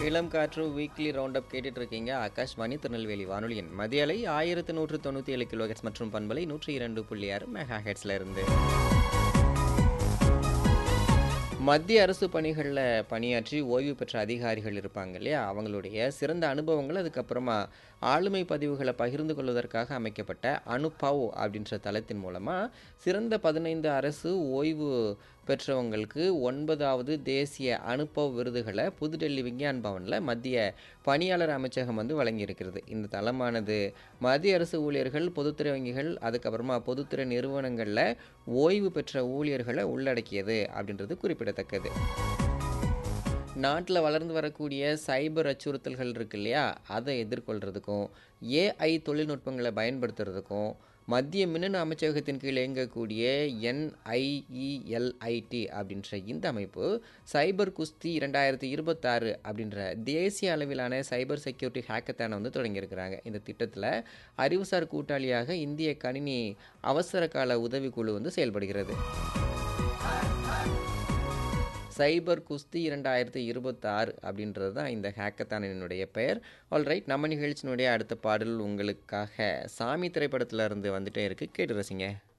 இளம் காற்று weekly round up கேட்டுட்டு இருக்கீங்க ஆகாஷ்வாணி திருநெல்வேலி வானொலியின் மதிய அலை ஆயிரத்து நூற்று தொண்ணூற்றி ஏழு கிலோ மற்றும் பண்பலை நூற்றி இரண்டு புள்ளி ஆறு மெகா ஹெட்ஸில் இருந்து மத்திய அரசு பணிகளில் பணியாற்றி ஓய்வு பெற்ற அதிகாரிகள் இருப்பாங்க இல்லையா அவங்களுடைய சிறந்த அனுபவங்கள் அதுக்கப்புறமா ஆளுமை பதிவுகளை பகிர்ந்து கொள்வதற்காக அமைக்கப்பட்ட அனுபவ் அப்படின்ற தளத்தின் மூலமாக சிறந்த பதினைந்து அரசு ஓய்வு பெற்றவங்களுக்கு ஒன்பதாவது தேசிய அனுபவ் விருதுகளை புதுடெல்லி விஞ்ஞான் பவனில் மத்திய பணியாளர் அமைச்சகம் வந்து வழங்கியிருக்கிறது இந்த தளமானது மத்திய அரசு ஊழியர்கள் பொதுத்துறை வங்கிகள் அதுக்கப்புறமா பொதுத்துறை நிறுவனங்களில் ஓய்வு பெற்ற ஊழியர்களை உள்ளடக்கியது அப்படின்றது குறிப்பிடத்தக்கது நாட்டில் வளர்ந்து வரக்கூடிய சைபர் அச்சுறுத்தல்கள் இருக்கு இல்லையா அதை எதிர்கொள்கிறதுக்கும் ஏஐ தொழில்நுட்பங்களை பயன்படுத்துறதுக்கும் மத்திய மின்னணு அமைச்சகத்தின் கீழ் இயங்கக்கூடிய என்ஐஇஎல்ஐடி அப்படின்ற இந்த அமைப்பு சைபர் குஸ்தி இரண்டாயிரத்தி இருபத்தாறு அப்படின்ற தேசிய அளவிலான சைபர் செக்யூரிட்டி ஹேக்கத்தானை வந்து தொடங்கியிருக்கிறாங்க இந்த திட்டத்தில் அறிவுசார் கூட்டாளியாக இந்திய கணினி அவசர கால உதவிக்குழு வந்து செயல்படுகிறது சைபர் குஸ்தி இரண்டாயிரத்தி இருபத்தாறு அப்படின்றது தான் இந்த ஹேக்கத்தானினுடைய பெயர் ஆல்ரைட் நம்ம நிகழ்ச்சியினுடைய அடுத்த பாடல் உங்களுக்காக சாமி திரைப்படத்தில் இருந்து வந்துட்டே இருக்கு கேட்டு ரசிங்க